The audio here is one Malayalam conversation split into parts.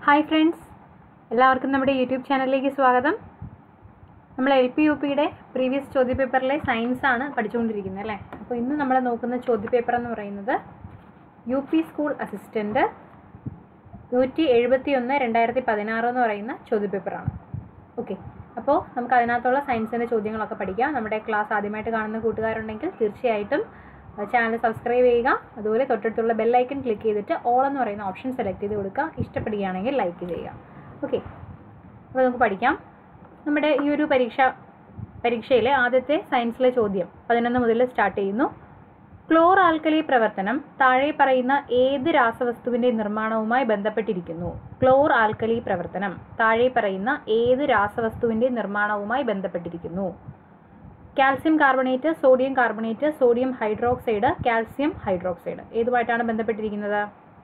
ഹായ് ഫ്രണ്ട്സ് എല്ലാവർക്കും നമ്മുടെ യൂട്യൂബ് ചാനലിലേക്ക് സ്വാഗതം നമ്മൾ എൽ പി യു പിയുടെ പ്രീവിയസ് ചോദ്യപേപ്പറിലെ സയൻസ് ആണ് പഠിച്ചുകൊണ്ടിരിക്കുന്നത് അല്ലേ അപ്പോൾ ഇന്ന് നമ്മൾ നോക്കുന്ന ചോദ്യപേപ്പർ എന്ന് പറയുന്നത് യു പി സ്കൂൾ അസിസ്റ്റൻറ്റ് നൂറ്റി എഴുപത്തി ഒന്ന് രണ്ടായിരത്തി പതിനാറ് എന്ന് പറയുന്ന ചോദ്യപേപ്പറാണ് ഓക്കെ അപ്പോൾ നമുക്ക് അതിനകത്തുള്ള സയൻസിൻ്റെ ചോദ്യങ്ങളൊക്കെ പഠിക്കാം നമ്മുടെ ക്ലാസ് ആദ്യമായിട്ട് കാണുന്ന കൂട്ടുകാരുണ്ടെങ്കിൽ തീർച്ചയായിട്ടും ചാനൽ സബ്സ്ക്രൈബ് ചെയ്യുക അതുപോലെ തൊട്ടടുത്തുള്ള ബെല്ലൈക്കൺ ക്ലിക്ക് ചെയ്തിട്ട് ഓൾ എന്ന് പറയുന്ന ഓപ്ഷൻ സെലക്ട് ചെയ്ത് കൊടുക്കുക ഇഷ്ടപ്പെടുകയാണെങ്കിൽ ലൈക്ക് ചെയ്യുക ഓക്കെ അപ്പോൾ നമുക്ക് പഠിക്കാം നമ്മുടെ ഈ ഒരു പരീക്ഷ പരീക്ഷയിലെ ആദ്യത്തെ സയൻസിലെ ചോദ്യം പതിനൊന്ന് മുതൽ സ്റ്റാർട്ട് ചെയ്യുന്നു ക്ലോർ ആൽക്കലി പ്രവർത്തനം താഴെ പറയുന്ന ഏത് രാസവസ്തുവിൻ്റെ നിർമ്മാണവുമായി ബന്ധപ്പെട്ടിരിക്കുന്നു ക്ലോർ ആൽക്കലി പ്രവർത്തനം താഴെ പറയുന്ന ഏത് രാസവസ്തുവിൻ്റെ നിർമ്മാണവുമായി ബന്ധപ്പെട്ടിരിക്കുന്നു calcium carbonate sodium carbonate sodium hydroxide calcium hydroxide ഏതുമായിട്ടാണ് ബന്ധപ്പെട്ടിരിക്കുന്നത്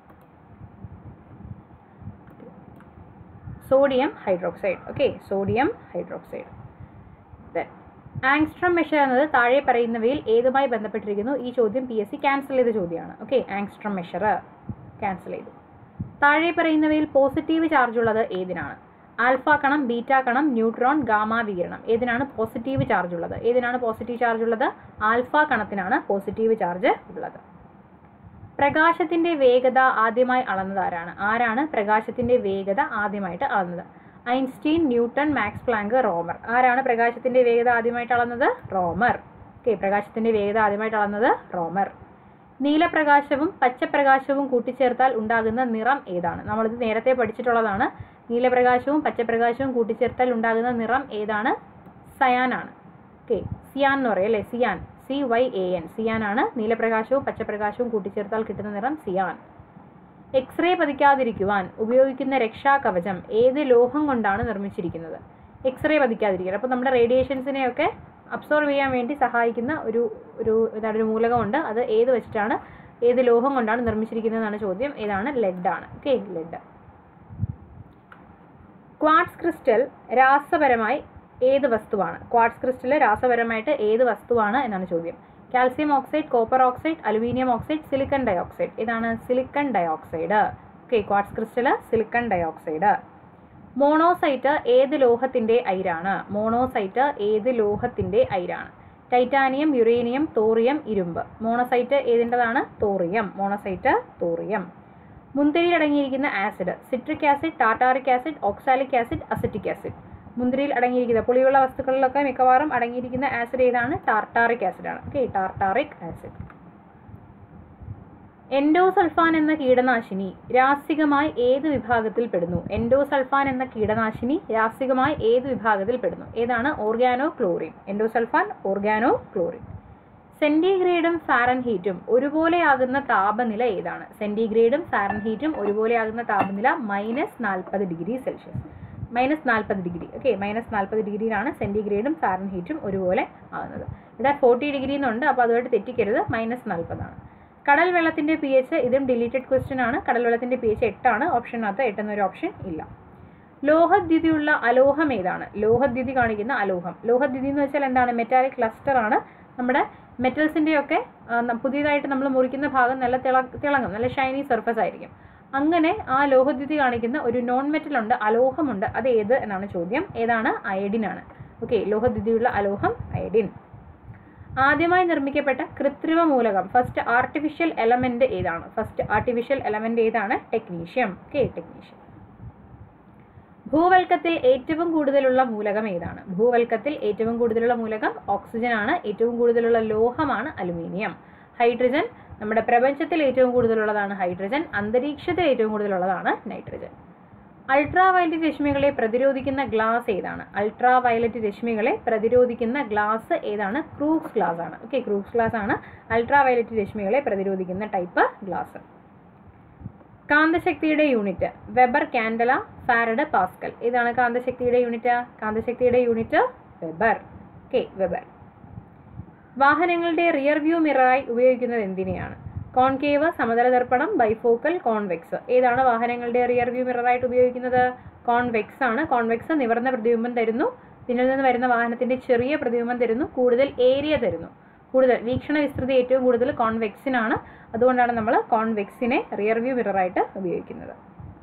sodium hydroxide okay sodium hydroxide angstrom measure എന്നത് താഴെ പറയുന്നവയിൽ ഏതുമായി ബന്ധപ്പെട്ടിരിക്കുന്നു ഈ ചോദ്യം പി എസ് സി ക്യാൻസൽ ചെയ്ത ചോദ്യമാണ് ഓക്കെ ആങ്സ്ട്രം മെഷർ ക്യാൻസൽ ചെയ്തു താഴെ പറയുന്നവയിൽ പോസിറ്റീവ് ചാർജ് ഉള്ളത് ഏതിനാണ് ആൽഫ കണം ബീറ്റ കണം ന്യൂട്രോൺ ഗാമ വികിരണം ഏതിനാണ് പോസിറ്റീവ് ചാർജ് ഉള്ളത് ഏതിനാണ് പോസിറ്റീവ് ചാർജ് ഉള്ളത് ആൽഫ കണത്തിനാണ് പോസിറ്റീവ് ചാർജ് ഉള്ളത് പ്രകാശത്തിന്റെ വേഗത ആദ്യമായി അളന്നത് ആരാണ് ആരാണ് പ്രകാശത്തിന്റെ വേഗത ആദ്യമായിട്ട് അളന്നത് Einstein Newton Max Planck Romer ആരാണ് പ്രകാശത്തിന്റെ വേഗത ആദ്യമായിട്ട് അളന്നത് റോമർ ഓക്കെ പ്രകാശത്തിന്റെ വേഗത ആദ്യമായിട്ട് അളന്നത് റോമർ നീലപ്രകാശവും പച്ചപ്രകാശവും കൂട്ടിച്ചേർത്താൽ ഉണ്ടാകുന്ന നിറം ഏതാണ് നമ്മളിത് നേരത്തെ പഠിച്ചിട്ടുള്ളതാണ് നീലപ്രകാശവും പച്ചപ്രകാശവും കൂട്ടിച്ചേർത്താൽ ഉണ്ടാകുന്ന നിറം ഏതാണ് സയാനാണ് ഓക്കെ സിയാൻ എന്ന് പറയും അല്ലേ cyan C Y A N cyan ആണ് നീലപ്രകാശവും പച്ചപ്രകാശവും കൂട്ടിച്ചേർത്താൽ കിട്ടുന്ന നിറം സിയാൻ എക്സ്റേ പതിക്കാതിരിക്കുവാൻ ഉപയോഗിക്കുന്ന രക്ഷാകവചം ഏത് ലോഹം കൊണ്ടാണ് നിർമ്മിച്ചിരിക്കുന്നത് എക്സ്റേ പതിക്കാതിരിക്കുക അപ്പോൾ നമ്മുടെ റേഡിയേഷൻസിനെയൊക്കെ അബ്സോർവ് ചെയ്യാൻ വേണ്ടി സഹായിക്കുന്ന ഒരു ഒരു എന്താണ് ഒരു മൂലകമുണ്ട് അത് ഏത് വെച്ചിട്ടാണ് ഏത് ലോഹം കൊണ്ടാണ് നിർമ്മിച്ചിരിക്കുന്നതെന്നാണ് ചോദ്യം ഏതാണ് ലെഡ് ആണ് ഓക്കെ ലെഡ് ക്വാർട്സ് ക്രിസ്റ്റൽ രാസപരമായി ഏത് വസ്തുവാണ് ക്വാർട്സ് ക്രിസ്റ്റൽ രാസപരമായിട്ട് ഏത് വസ്തുവാണ് എന്നാണ് ചോദ്യം calcium oxide copper oxide aluminium oxide silicon dioxide ഇതാണ് silicon dioxide okay quartz crystal silicon dioxide monazite ഏത് ലോഹത്തിന്റെ അയിരാണ് മോണോസൈറ്റ് ഏത് ലോഹത്തിന്റെ അയിരാണ് ടൈറ്റാനിയം യുറേനിയം തോറിയം ഇരുമ്പ് മോണോസൈറ്റ് ഏതിൻ്റെതാണ് തോറിയം മോണോസൈറ്റ് തോറിയം മുന്തിരിയിൽ അടങ്ങിയിരിക്കുന്ന acid citric acid tartaric acid oxalic acid acetic acid മുന്തിരിയിൽ അടങ്ങിയിരിക്കുന്ന പുളിയുള്ള വസ്തുക്കളിലൊക്കെ മിക്കവാറും അടങ്ങിയിരിക്കുന്ന ആസിഡ് ഏതാണ് ടാർട്ടാറിക് ആസിഡ് ആണ് ഓക്കെ ടാർട്ടാറിക് ആസിഡ് എൻഡോസൾഫാൻ എന്ന കീടനാശിനി രാസികമായി ഏത് വിഭാഗത്തിൽ പെടുന്നു എൻഡോസൾഫാൻ എന്ന കീടനാശിനി രാസികമായി ഏത് വിഭാഗത്തിൽ പെടുന്നു ഏതാണ് organochlorine endosulfan organochlorine സെന്റിഗ്രേഡും ഫാരൻഹീറ്റും ഒരുപോലെയാകുന്ന താപനില ഏതാണ് സെന്റിഗ്രേഡും ഫാരൻഹീറ്റും ഒരുപോലെയാകുന്ന താപനില മൈനസ് നാൽപ്പത് ഡിഗ്രി സെൽഷ്യസ് മൈനസ് നാൽപ്പത് ഡിഗ്രി ഓക്കെ മൈനസ് നാൽപ്പത് ഡിഗ്രിയിലാണ് സെന്റിഗ്രേഡും ഫാരൻഹീറ്റും ഒരുപോലെ ആകുന്നത് ഇവിടെ ഫോർട്ടി ഡിഗ്രി എന്നുണ്ട് അപ്പോൾ അതുമായിട്ട് തെറ്റിക്കരുത് മൈനസ് നാൽപ്പതാണ് കടൽ വെള്ളത്തിന്റെ പി എച്ച് ഇതും ഡിലീറ്റഡ് ക്വസ്റ്റ്യൻ ആണ് കടൽ വെള്ളത്തിന്റെ പി എച്ച് എട്ടാണ് ഓപ്ഷനകത്ത് എട്ടെന്നൊരു ഓപ്ഷൻ ഇല്ല ലോഹദ്യുതിയുള്ള അലോഹം ഏതാണ് ലോഹദ്യുതി കാണിക്കുന്ന അലോഹം ലോഹദ്യുതി എന്ന് വെച്ചാൽ എന്താണ് മെറ്റാലിക് ക്ലസ്റ്റർ ആണ് നമ്മുടെ മെറ്റൽസിൻ്റെയൊക്കെ പുതിയതായിട്ട് നമ്മൾ മുറിക്കുന്ന ഭാഗം നല്ല തിള തിളങ്ങും നല്ല ഷൈനി സർഫസ് ആയിരിക്കും അങ്ങനെ ആ ലോഹദ്യുതി കാണിക്കുന്ന ഒരു നോൺ മെറ്റൽ ഉണ്ട് അലോഹമുണ്ട് അത് ഏത് എന്നാണ് ചോദ്യം ഏതാണ് അയഡിൻ ആണ് ഓക്കെ ലോഹദ്യുതിയുള്ള അലോഹം അയഡിൻ ആദ്യമായി നിർമ്മിക്കപ്പെട്ട കൃത്രിമ മൂലകം ഫസ്റ്റ് ആർട്ടിഫിഷ്യൽ എലമെന്റ് ഏതാണ് ഫസ്റ്റ് ആർട്ടിഫിഷ്യൽ എലമെന്റ് ഏതാണ് ടെക്നീഷ്യം ഓക്കെ ടെക്നീഷ്യം ഭൂവൽക്കത്തിൽ ഏറ്റവും കൂടുതലുള്ള മൂലകം ഏതാണ് ഭൂവൽക്കത്തിൽ ഏറ്റവും കൂടുതലുള്ള മൂലകം ഓക്സിജൻ ആണ് ഏറ്റവും കൂടുതലുള്ള ലോഹമാണ് അലുമിനിയം ഹൈഡ്രജൻ നമ്മുടെ പ്രപഞ്ചത്തിൽ ഏറ്റവും കൂടുതലുള്ളതാണ് ഹൈഡ്രജൻ അന്തരീക്ഷത്തിൽ ഏറ്റവും കൂടുതലുള്ളതാണ് നൈട്രജൻ അൾട്രാ വയലറ്റ് രശ്മികളെ പ്രതിരോധിക്കുന്ന ഗ്ലാസ് ഏതാണ് അൾട്രാ വയലറ്റ് രശ്മികളെ പ്രതിരോധിക്കുന്ന ഗ്ലാസ് ഏതാണ് ക്രൂക്സ് ഗ്ലാസ് ആണ് ഓക്കെ ക്രൂക്സ് ഗ്ലാസ് ആണ് അൾട്രാ വയലറ്റ് രശ്മികളെ പ്രതിരോധിക്കുന്ന ടൈപ്പ് ഗ്ലാസ് കാന്തശക്തിയുടെ unit weber candela farad pascal ഇതാണ് കാന്തശക്തിയുടെ യൂണിറ്റ് കാന്തശക്തിയുടെ യൂണിറ്റ് വെബർ ഓക്കെ വെബർ വാഹനങ്ങളുടെ റിയർ വ്യൂ മിററായി ഉപയോഗിക്കുന്നത് എന്തിനെയാണ് കോൺകേവ് സമതല ദർപ്പണം ബൈഫോക്കൽ കോൺവെക്സ് ഏതാണ് വാഹനങ്ങളുടെ റിയർ വ്യൂ മിററായിട്ട് ഉപയോഗിക്കുന്നത് കോൺവെക്സ് ആണ് കോൺവെക്സ് നിവർന്ന പ്രതിബിംബം തരുന്നു പിന്നിൽ നിന്ന് വരുന്ന വാഹനത്തിന്റെ ചെറിയ പ്രതിബിംബം തരുന്നു കൂടുതൽ ഏരിയ തരുന്നു കൂടുതൽ വീക്ഷണ വിസ്തൃതി ഏറ്റവും കൂടുതൽ കോൺവെക്സിനാണ് അതുകൊണ്ടാണ് നമ്മൾ കോൺവെക്സിനെ റിയർ വ്യൂ മിററായിട്ട് ഉപയോഗിക്കുന്നത്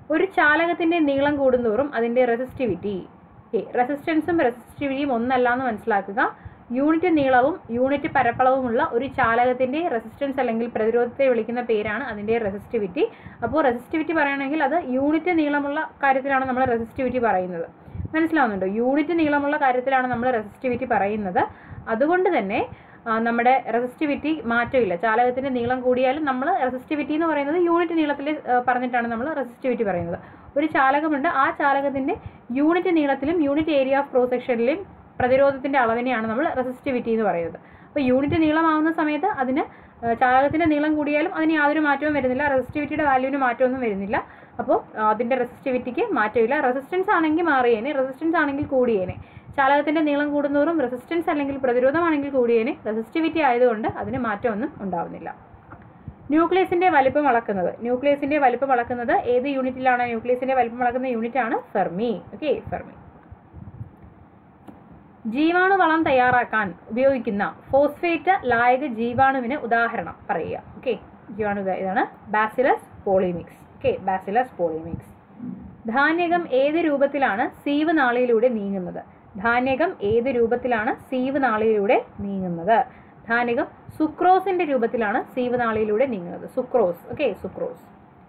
ഒരു ചാലകത്തിന്റെ നീളം കൂടുന്തോറും അതിന്റെ റെസിസ്റ്റിവിറ്റി റെസിസ്റ്റൻസും റെസിസ്റ്റിവിറ്റിയും ഒന്നല്ല എന്ന് മനസ്സിലാക്കുക യൂണിറ്റ് നീളവും യൂണിറ്റ് പരപ്പളവുമുള്ള ഒരു ചാലകത്തിന്റെ റെസിസ്റ്റൻസ് അല്ലെങ്കിൽ പ്രതിരോധത്തെ വിളിക്കുന്ന പേരാണ് അതിന്റെ റെസിസ്റ്റിവിറ്റി അപ്പോൾ റെസിസ്റ്റിവിറ്റി പറയുകയാണെങ്കിൽ അത് യൂണിറ്റ് നീളമുള്ള കാര്യത്തിലാണ് നമ്മൾ റെസിസ്റ്റിവിറ്റി പറയുന്നത് മനസ്സിലാവുന്നുണ്ടോ യൂണിറ്റ് നീളമുള്ള കാര്യത്തിലാണ് നമ്മൾ റെസിസ്റ്റിവിറ്റി പറയുന്നത് അതുകൊണ്ട് തന്നെ ആ, നമ്മുടെ റെസിസ്റ്റിവിറ്റി മാറ്റമില്ല ചാലകത്തിന്റെ നീളം കൂടിയാലും നമ്മൾ റെസിസ്റ്റിവിറ്റി എന്ന് പറയുന്നത് യൂണിറ്റ് നീളത്തിൽ ആ, പറഞ്ഞിട്ടാണ് നമ്മൾ റെസിസ്റ്റിവിറ്റി പറയുന്നത് ഒരു ചാലകമുണ്ട് ആ ചാലകത്തിന്റെ യൂണിറ്റ് നീളത്തിലും യൂണിറ്റ് ഏരിയ ഓഫ് ക്രോസ് സെക്ഷനിലും പ്രതിരോധത്തിന്റെ അളവിനെയാണ് നമ്മൾ റെസിസ്റ്റിവിറ്റി എന്ന് പറയുന്നത് അപ്പോൾ യൂണിറ്റ് നീളമാവുന്ന സമയത്ത് അതിന് ആ, ചാലകത്തിന്റെ നീളം കൂടിയാലും അതിന് യാതൊരു മാറ്റവും വരുന്നില്ല റെസിസ്റ്റിവിറ്റിയുടെ വാല്യൂവിന് മാറ്റമൊന്നും വരുന്നില്ല അപ്പോൾ ആ, അതിന്റെ റെസിസ്റ്റിവിറ്റിക്ക് മാറ്റമില്ല റെസിസ്റ്റൻസ് ആണെങ്കിൽ മാറിയേനെ റെസിസ്റ്റൻസ് ആണെങ്കിൽ കൂടിയേനെ ചാലകത്തിന്റെ നീളം കൂടുന്നതോറും റെസിസ്റ്റൻസ് അല്ലെങ്കിൽ പ്രതിരോധമാണെങ്കിൽ കൂടിയേനെ റെസിസ്റ്റിവിറ്റി ആയതുകൊണ്ട് അതിന് മാറ്റമൊന്നും ഉണ്ടാവുന്നില്ല ന്യൂക്ലിയസിന്റെ വലിപ്പം അളക്കുന്നത് ന്യൂക്ലിയസിന്റെ വലിപ്പം അളക്കുന്നത് ഏത് യൂണിറ്റിലാണ് ന്യൂക്ലിയസിന്റെ വലിപ്പം അളക്കുന്ന യൂണിറ്റ് ആണ് ഫെർമി ഓക്കെ ഫെർമി ജീവാണു വളം തയ്യാറാക്കാൻ ഉപയോഗിക്കുന്ന ഫോസ്ഫേറ്റ് ലായക ജീവാണുവിന് ഉദാഹരണം പറയുക ഓക്കെ ജീവാണു ഇതാ- ഇതാണ് Bacillus polymyxa okay Bacillus polymyxa ധാന്യകം ഏത് രൂപത്തിലാണ് സീവ് നാളിയിലൂടെ നീങ്ങുന്നത് ധാന്യകം ഏത് രൂപത്തിലാണ് സീവ് നാളിയിലൂടെ നീങ്ങുന്നത് ധാന്യകം സുക്രോസിന്റെ രൂപത്തിലാണ് സീവ് നാളിയിലൂടെ നീങ്ങുന്നത് സുക്രോസ് ഓക്കെ സുക്രോസ്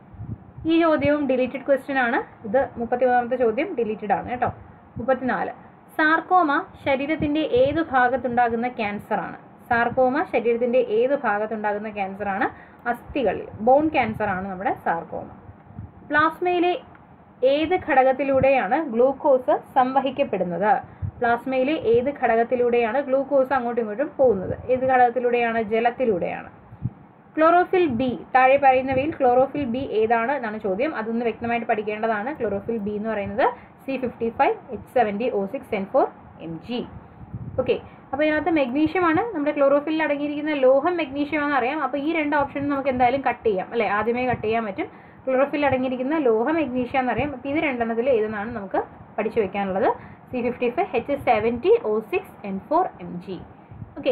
ഈ ചോദ്യവും ഡിലീറ്റഡ് ക്വസ്റ്റ്യൻ ആണ് ഇത് മുപ്പത്തി മൂന്നാമത്തെ ചോദ്യം ഡിലീറ്റഡ് ആണ് കേട്ടോ മുപ്പത്തിനാല് സാർക്കോമ ശരീരത്തിന്റെ ഏത് ഭാഗത്തുണ്ടാകുന്ന ക്യാൻസർ ആണ് സാർക്കോമ ശരീരത്തിന്റെ ഏത് ഭാഗത്തുണ്ടാകുന്ന ക്യാൻസർ ആണ് അസ്ഥികളിൽ ബോൺ ക്യാൻസർ ആണ് നമ്മുടെ സാർക്കോമ പ്ലാസ്മയിലെ ഏത് ഘടകത്തിലൂടെയാണ് ഗ്ലൂക്കോസ് സംവഹിക്കപ്പെടുന്നത് പ്ലാസ്മയിലെ ഏത് ഘടകത്തിലൂടെയാണ് ഗ്ലൂക്കോസ് അങ്ങോട്ടും ഇങ്ങോട്ടും പോകുന്നത് ഏത് ഘടകത്തിലൂടെയാണ് ജലത്തിലൂടെയാണ് ക്ലോറോഫിൽ ബി താഴെ പറയുന്നവയിൽ ക്ലോറോഫിൽ ബി ഏതാണ് എന്നാണ് ചോദ്യം അതൊന്ന് വ്യക്തമായിട്ട് പഠിക്കേണ്ടതാണ് ക്ലോറോഫിൽ ബി എന്ന് പറയുന്നത് C fifty five H seventy O six N four M G okay അപ്പോൾ ഇതിനകത്ത് മെഗ്നീഷ്യം ആണ് നമ്മുടെ ക്ലോറോഫിലിൽ അടങ്ങിയിരിക്കുന്ന ലോഹം മെഗ്നീഷ്യം ആണെന്ന് അറിയാം അപ്പോൾ ഈ രണ്ട് ഓപ്ഷനും നമുക്ക് എന്തായാലും കട്ട് ചെയ്യാം അല്ലേ ആദ്യമേ കട്ട് ചെയ്യാൻ പറ്റും ക്ലോറോഫിൽ അടങ്ങിയിരിക്കുന്ന ലോഹം മെഗ്നീഷ്യം എന്നറിയാം അപ്പോൾ ഇത് രണ്ടെണ്ണത്തിൽ ഏതെന്നാണ് നമുക്ക് പഠിച്ചു വെക്കാനുള്ളത് C fifty five H seventy O six N four M G okay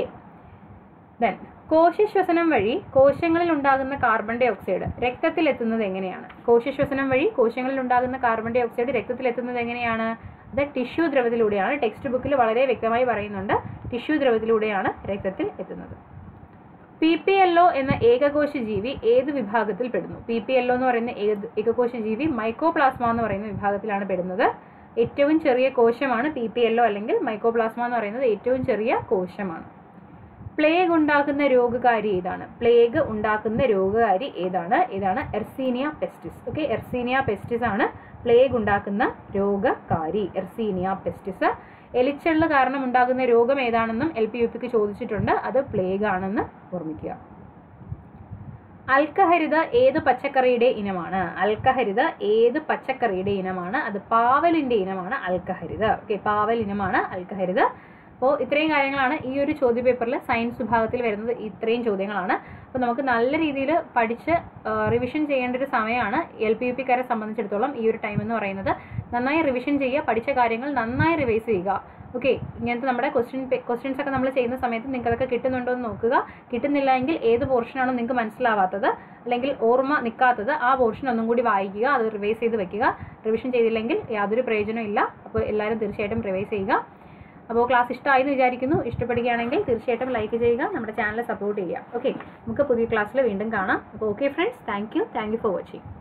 then കോശശ്വസനം വഴി കോശങ്ങളിൽ ഉണ്ടാകുന്ന കാർബൺ ഡൈ ഓക്സൈഡ് രക്തത്തിൽ എത്തുന്നത് എങ്ങനെയാണ് കോശശ്വസനം വഴി കോശങ്ങളിൽ ഉണ്ടാകുന്ന കാർബൺ ഡൈ ഓക്സൈഡ് രക്തത്തിൽ എത്തുന്നത് എങ്ങനെയാണ് അത് ടിഷ്യൂ ദ്രവത്തിലൂടെയാണ് ടെക്സ്റ്റ് ബുക്കിൽ വളരെ വ്യക്തമായി പറയുന്നുണ്ട് ടിഷ്യൂ ദ്രവത്തിലൂടെയാണ് രക്തത്തിൽ എത്തുന്നത് പി പി എൽ ഒ എന്ന ഏകകോശ ജീവി ഏത് വിഭാഗത്തിൽ പെടുന്നു പി പി എൽ ഒ എന്ന് പറയുന്ന ഏക- ഏകകോശ ജീവി മൈക്കോപ്ലാസ്മ എന്ന് പറയുന്ന വിഭാഗത്തിലാണ് പെടുന്നത് ഏറ്റവും ചെറിയ കോശമാണ് പി പി എൽ ഒ അല്ലെങ്കിൽ മൈക്കോപ്ലാസ്മ എന്ന് പറയുന്നത് ഏറ്റവും ചെറിയ കോശമാണ് പ്ലേഗ് ഉണ്ടാക്കുന്ന രോഗകാരി ഏതാണ് പ്ലേഗ് ഉണ്ടാക്കുന്ന രോഗകാരി ഏതാണ് ഏതാണ് Yersinia pestis okay Yersinia pestis ആണ് പ്ലേഗ് ഉണ്ടാക്കുന്ന രോഗകാരി എർസീനിയ പെസ്റ്റിസ് എലിച്ചെള്ള് കാരണം ഉണ്ടാകുന്ന രോഗം ഏതാണെന്നും എൽ പി യു പിക്ക് ചോദിച്ചിട്ടുണ്ട് അത് പ്ലേഗ് ആണെന്ന് ഓർമ്മിക്കുക അൽക്കഹരിത ഏത് പച്ചക്കറിയുടെ ഇനമാണ് അൽക്കഹരിത ഏത് പച്ചക്കറിയുടെ ഇനമാണ് അത് പാവലിന്റെ ഇനമാണ് അൽക്കഹരിത ഓക്കെ പാവൽ ഇനമാണ് അൽക്കഹരിത അപ്പോൾ ഇത്രയും കാര്യങ്ങളാണ് ഈ ഒരു ചോദ്യ പേപ്പറിൽ സയൻസ് വിഭാഗത്തിൽ വരുന്നത് ഇത്രയും ചോദ്യങ്ങളാണ് അപ്പോൾ നമുക്ക് നല്ല രീതിയിൽ പഠിച്ച് റിവിഷൻ ചെയ്യേണ്ട ഒരു സമയമാണ് എൽ പി യു പിക്കാരെ സംബന്ധിച്ചിടത്തോളം ഈ ഒരു ടൈം എന്ന് പറയുന്നത് നന്നായി റിവിഷൻ ചെയ്യുക പഠിച്ച കാര്യങ്ങൾ നന്നായി റിവൈസ് ചെയ്യുക ഓക്കെ ഇങ്ങനത്തെ നമ്മുടെ ക്വസ്റ്റ്യൻ ക്വസ്റ്റ്യൻസ് ഒക്കെ നമ്മൾ ചെയ്യുന്ന സമയത്ത് നിങ്ങൾക്ക് അതൊക്കെ കിട്ടുന്നുണ്ടോ എന്ന് നോക്കുക കിട്ടുന്നില്ല എങ്കിൽ ഏത് പോർഷനാണോ നിങ്ങൾക്ക് മനസ്സിലാവാത്തത് അല്ലെങ്കിൽ ഓർമ്മ നിൽക്കാത്തത് ആ പോർഷൻ ഒന്നും കൂടി വായിക്കുക അത് റിവൈസ് ചെയ്ത് വെക്കുക റിവിഷൻ ചെയ്തില്ലെങ്കിൽ യാതൊരു പ്രയോജനവും ഇല്ല അപ്പോൾ എല്ലാവരും തീർച്ചയായിട്ടും റിവൈസ് ചെയ്യുക അപ്പോൾ ക്ലാസ് ഇഷ്ടമായി എന്ന് വിചാരിക്കുന്നു ഇഷ്ടപ്പെടുകയാണെങ്കിൽ തീർച്ചയായിട്ടും ലൈക്ക് ചെയ്യുക നമ്മുടെ ചാനൽ സപ്പോർട്ട് ചെയ്യുക ഓക്കെ നമുക്ക് പുതിയ ക്ലാസ്സിൽ വീണ്ടും കാണാം അപ്പോൾ okay friends thank you thank you for watching